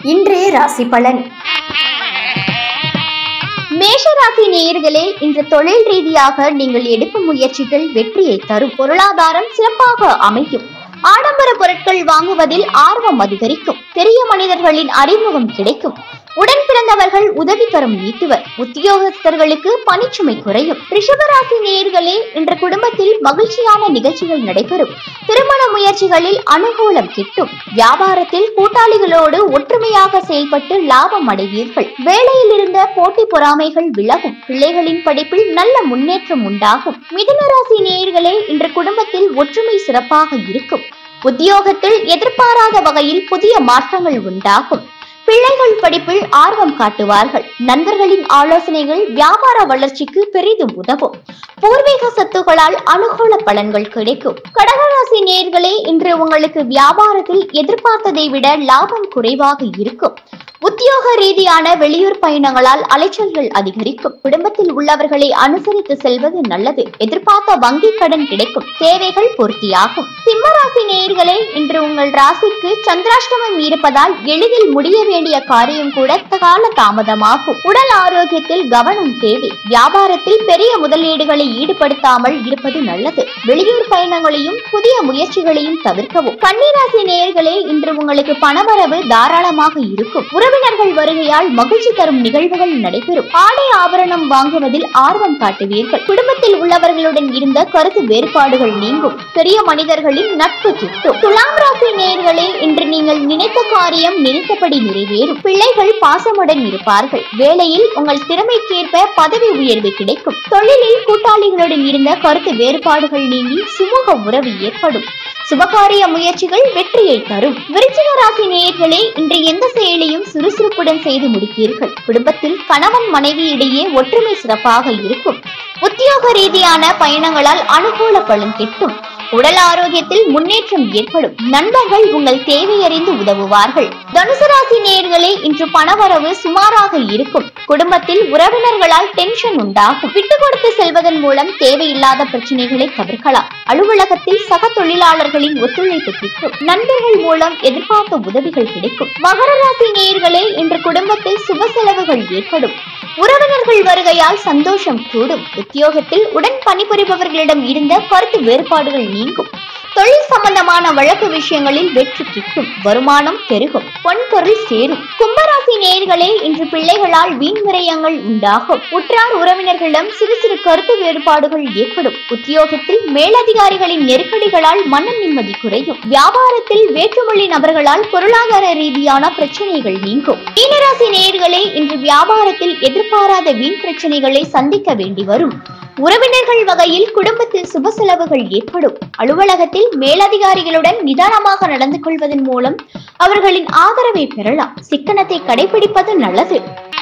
இன்றைய ராசி பலன் மேஷராசி நேயர்களே இன்று தொழில் ரீதியாக நீங்கள் எடுக்கும் முயற்சிகள் வெற்றியை தரும் பொருளாதாரம் சிறப்பாக அமையும் ஆடம்பர பொருட்கள் வாங்குவதில் ஆர்வம் அதிகரிக்கும் பெரிய மனிதர்களின் அறிமுகம் கிடைக்கும் உடன் பிறந்தவர்கள் உதவிக்கரம் நீட்டுவர் உத்தியோகஸ்தர்களுக்கு பணிச்சுமை குறையும் ரிஷபராசி நேயர்களே இன்று குடும்பத்தில் மகிழ்ச்சியான நிகழ்ச்சிகள் நடைபெறும் திருமண முயற்சிகளில் அனுகூலம் கிட்டும் வியாபாரத்தில் கூட்டாளிகளோடு ஒற்றுமையாக செயல்பட்டு லாபம் அடைவீர்கள் வேலையில் இருந்த போட்டி பொறாமைகள் விலகும் பிள்ளைகளின் படிப்பில் நல்ல முன்னேற்றம் உண்டாகும் மிதுனராசி நேயர்களே இன்று குடும்பத்தில் ஒற்றுமை சிறப்பாக இருக்கும் உத்தியோகத்தில் எதிர்பாராத வகையில் புதிய மாற்றங்கள் உண்டாகும் பிள்ளைகள் படிப்பில் ஆர்வம் காட்டுவார்கள் நண்பர்களின் ஆலோசனைகள் வியாபார வளர்ச்சிக்கு பெரிதும் உதவும் பூர்வீக சொத்துகளால் அனுகூல பலன்கள் கிடைக்கும் கடகராசி நேர்களே இன்று உங்களுக்கு வியாபாரத்தில் எதிர்பார்த்ததை விட லாபம் குறைவாக இருக்கும் உத்தியோக ரீதியான வெளியூர் பயணங்களால் அலைச்சல்கள் அதிகரிக்கும் குடும்பத்தில் உள்ளவர்களை அனுசரித்து செல்வது நல்லது எதிர்பார்த்த வங்கி கடன் கிடைக்கும் தேவைகள் பூர்த்தியாகும் சிம்மராசி நேயர்களே இன்று உங்கள் ராசிக்கு சந்திராஷ்டமம் இருப்பதால் எளிதில் முடிய வேண்டிய காரியம் கூட கால தாமதமாகும் உடல் ஆரோக்கியத்தில் கவனம் தேவை வியாபாரத்தில் பெரிய முதலீடுகளை ஈடுபடுத்தாமல் இருப்பது நல்லது வெளியூர் பயணங்களையும் புதிய முயற்சிகளையும் தவிர்க்கவும் கன்னிராசி நேயர்களே இன்று உங்களுக்கு பணவரவு தாராளமாக இருக்கும் உறவினர்கள் வருகையால் மகிழ்ச்சி தரும் நிகழ்வுகள் நடைபெறும் ஆடை ஆபரணம் வாங்குவதில் ஆர்வம் காட்டுவீர்கள் குடும்பத்தில் உள்ளவர்களுடன் இருந்த கருத்து வேறுபாடுகள் நீங்கும் பெரிய மனிதர்களின் நட்பு கிட்டும் துலாம் ராசி நேயர்களே இன்று நீங்கள் நினைத்த காரியம் நினைத்தபடி நிறைவேறும் பிள்ளைகள் பாசமுடன் இருப்பார்கள் வேலையில் உங்கள் திறமைக்கேற்ப பதவி உயர்வு கிடைக்கும் தொழிலில் கூட்டாளிகளுடன் இருந்த கருத்து வேறுபாடுகள் நீங்கி சுமூக உறவு ஏற்படும் சுபகாரிய முயற்சிகள் வெற்றியை தரும் விருச்சிக ராசி நேயர்களே இன்று எந்த செயலையும் சுறுசுறுப்புடன் செய்து முடிப்பீர்கள் குடும்பத்தில் கணவன் மனைவி இடையே ஒற்றுமை சிறப்பாக இருக்கும் உத்தியோக ரீதியான பயணங்களால் அனுகூல பலன் கிட்டும் உடல் ஆரோக்கியத்தில் முன்னேற்றம் ஏற்படும் நண்பர்கள் உங்கள் தேவையறிந்து உதவுவார்கள் தனுசு ராசி நேயர்களே இன்று பணவரவு சுமாராக இருக்கும் குடும்பத்தில் உறவினர்களால் டென்ஷன் உண்டாகும் விட்டு கொடுத்து செல்வதன் மூலம் தேவையில்லாத பிரச்சனைகளை தவிர்க்கலாம் அலுவலகத்தில் சக தொழிலாளர்களின் ஒத்துழைப்பு கிட்டும் நண்பர்கள் மூலம் எதிர்பார்த்த உதவிகள் கிடைக்கும் மகர ராசி நேயர்களே இன்று குடும்பத்தில் சுப செலவுகள் ஏற்படும் உறவினர்கள் வருகையால் சந்தோஷம் கூடும் உத்தியோகத்தில் உடன் பணிபுரிபவர்களிடம் இருந்த கருத்து வேறுபாடுகள் நீங்கும் தொழில் சம்பந்தமான வழக்கு விஷயங்களில் வெற்றி கிட்டும் வருமானம் பெருகும் பொன்பொருள் சேரும் கும்பராசி நேயர்களே இன்று பிள்ளைகளால் வீண் விரயங்கள் உண்டாகும் உற்றார் உறவினர்களிடம் சிறு சிறு கருத்து வேறுபாடுகள் ஏற்படும் உத்தியோகத்தில் மேலதிகாரிகளின் நெருக்கடிகளால் மன நிம்மதி குறையும் வியாபாரத்தில் வேற்றுமொழி நபர்களால் பொருளாதார ரீதியான பிரச்சனைகள் நீங்கும் மீனராசி நேயர்களே இன்று வியாபாரத்தில் எதிர்பாராத வீண் பிரச்சனைகளை சந்திக்க வேண்டி வரும் உறவினர்கள் வகையில் குடும்பத்தில் சுப செலவுகள் ஏற்படும் அலுவலகத்தில் மேலதிகாரிகளுடன் நிதானமாக நடந்து கொள்வதன் மூலம் அவர்களின் ஆதரவை பெறலாம் சிக்கனத்தை கடைபிடிப்பது நல்லது